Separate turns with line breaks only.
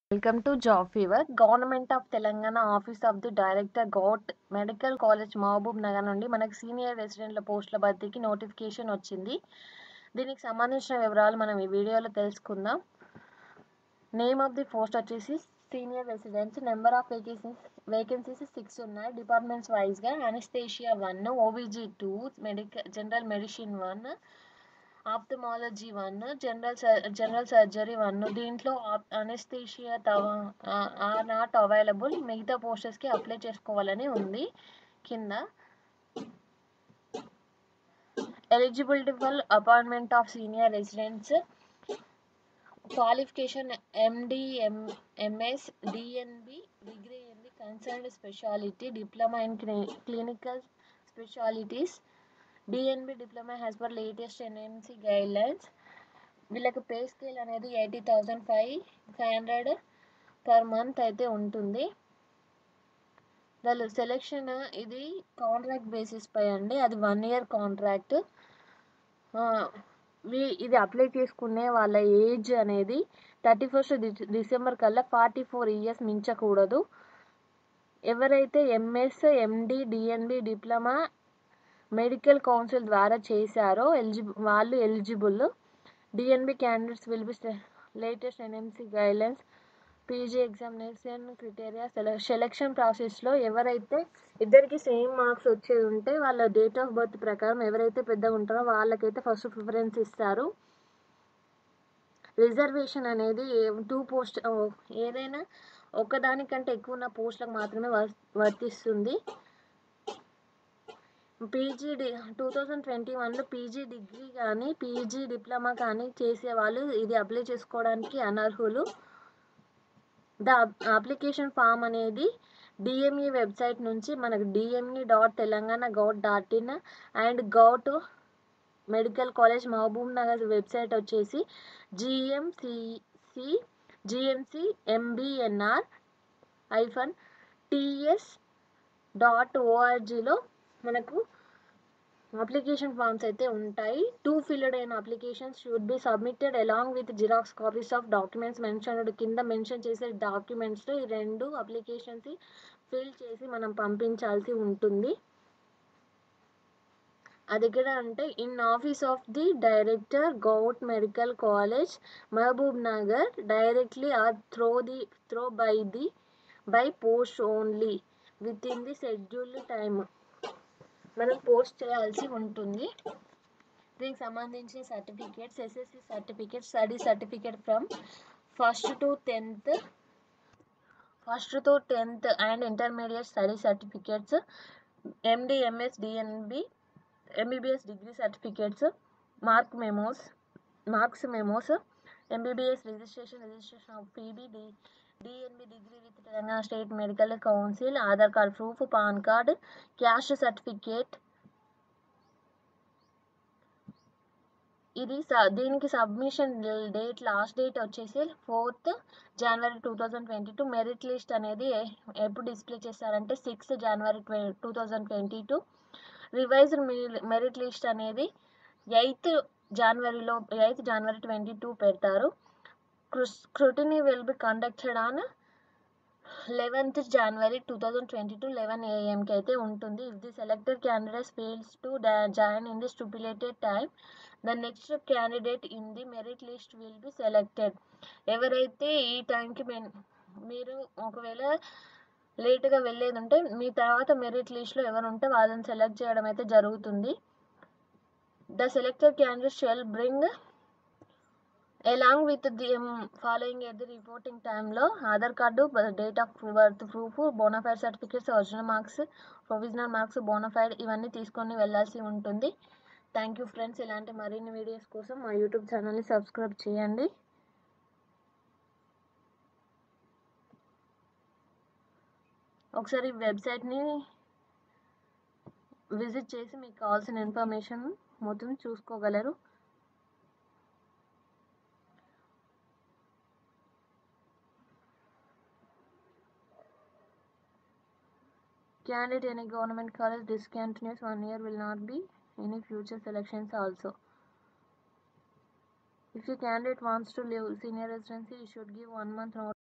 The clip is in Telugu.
welcome to job fever government of Telangana office of the director govt medical college Mahabubnagar నుండి మనకి సీనియర్ రెసిడెంట్ల పోస్టుల భర్తీకి నోటిఫికేషన్ వచ్చింది దీనికి సంబంధించిన వివరాలు మనం ఈ వీడియోలో తెలుసుకుందాం నేమ్ ఆఫ్ ది పోస్ట్ వచ్చేసి senior residents number of vacancies vacancies six ఉన్నాయి డిపార్ట్మెంట్స్ వైజ్గా anaesthesia one OBG two medical general medicine one ophthalmology one general general surgery one దీంట్లో అనస్థీషియా ఆర్ నాట్ అవైలబుల్ మిగతా పోస్టర్స్కి అప్లై చేసుకోవాలని ఉంది కింద eligibility for appointment of senior residents qualification MD M MS DNB degree in the concerned speciality diploma in clinical specialities DNB diploma has per latest NMC guide guidelines వీళ్ళకి పే స్కేల్ అనేది eighty thousand five five hundred per month అయితే ఉంటుంది వాళ్ళు సెలెక్షన్ ఇది కాంట్రాక్ట్ బేసిస్ పై అండి అది వన్ ఇయర్ కాంట్రాక్ట్ ఇది అప్లై చేసుకునే వాళ్ళ ఏజ్ అనేది థర్టీ ఫస్ట్ డిసెంబర్ కల్లా ఫార్టీ ఫోర్ ఇయర్స్ మించకూడదు ఎవరైతే MS MD DNB diploma medical council ద్వారా చేశారో ఎలిజి వాళ్ళు eligible DNB candidates will be latest NMC guidelines PG examination criteria sele selection ప్రాసెస్లో ఎవరైతే ఇద్దరికి సేమ్ మార్క్స్ వచ్చేది ఉంటే వాళ్ళ డేట్ ఆఫ్ బర్త్ ప్రకారం ఎవరైతే పెద్దగా ఉంటారో వాళ్ళకైతే ఫస్ట్ ప్రిఫరెన్స్ ఇస్తారు రిజర్వేషన్ అనేది టూ పోస్ట్ ఏదైనా ఒకదానికంటే ఎక్కువ ఉన్న పోస్టులకు మాత్రమే వర్తిస్తుంది PG D two thousand twenty వన్లో పీజీ డిగ్రీ కానీ పీజీ డిప్లొమా కానీ చేసేవాళ్ళు ఇది అప్లై చేసుకోవడానికి అనర్హులు ద అప్లికేషన్ ఫామ్ అనేది డిఎంఈ వెబ్సైట్ నుంచి మనకు DME dot Telangana govt dot in and govt medical college Mahabubnagar website వచ్చేసి GMCC GMC MBNR hyphen TS dot ఓఆర్జీలో మనకు అప్లికేషన్ ఫామ్స్ అయితే ఉంటాయి టూ ఫిల్డ్ అయిన applications should be submitted along with Xerox copies of documents mentioned కింద మెన్షన్ చేసే డాక్యుమెంట్స్లో ఈ రెండు అప్లికేషన్స్ ఫిల్ చేసి మనం పంపించాల్సి ఉంటుంది అది ఎక్కడ అంటే in office of the director govt medical college Mahabubnagar directly or through the through by the by post only with in the scheduled time మనం పోస్ట్ చేయాల్సి ఉంటుంది దీనికి సంబంధించిన certificates SSC certificate study certificate from first to tenth first to tenth and intermediate study certificates MD MS DNB MBBS degree certificates mark memos marks memos MBBS registration registration of PB D DNB degree with Telangana state medical council Aadhaar card proof PAN card caste certificate ఇది దీనికి సబ్మిషన్ డేట్ లాస్ట్ డేట్ వచ్చేసి fourth January two thousand twenty two merit list అనేది ఎప్పుడు డిస్ప్లే చేస్తారంటే sixth January two thousand twenty two revised merit list అనేది ఎయిత్ జనవరిలో ఎయిత్ జనవరి ట్వంటీ టూ పెడతారు scrutiny will be conducted on eleventh January two thousand twenty two eleven ఏఎంకి అయితే ఉంటుంది if the selected candidates fails to join in the stipulated time the next candidate in the merit list will be selected ఎవరైతే ఈ టైంకి మీరు ఒకవేళ లేట్గా వెళ్ళేది ఉంటే మీ తర్వాత మెరిట్ లిస్ట్లో ఎవరు ఉంటే వాళ్ళని సెలెక్ట్ చేయడం అయితే జరుగుతుంది the selected candidate shall bring along with the following at the reporting టైంలో Aadhaar card date of birth proof bonafide certificates original marks provisional marks bonafide ఇవన్నీ తీసుకొని వెళ్ళాల్సి ఉంటుంది థ్యాంక్ యూ ఫ్రెండ్స్ ఇలాంటి మరిన్ని వీడియోస్ కోసం మా యూట్యూబ్ ఛానల్ని సబ్స్క్రైబ్ చేయండి ఒకసారి వెబ్సైట్ని విజిట్ చేసి మీకు కావాల్సిన ఇన్ఫర్మేషన్ మొత్తం చూసుకోగలరు candidate in a government college discontinues one year will not be any future selections also If a candidate wants to leave senior residency, he should give one month notice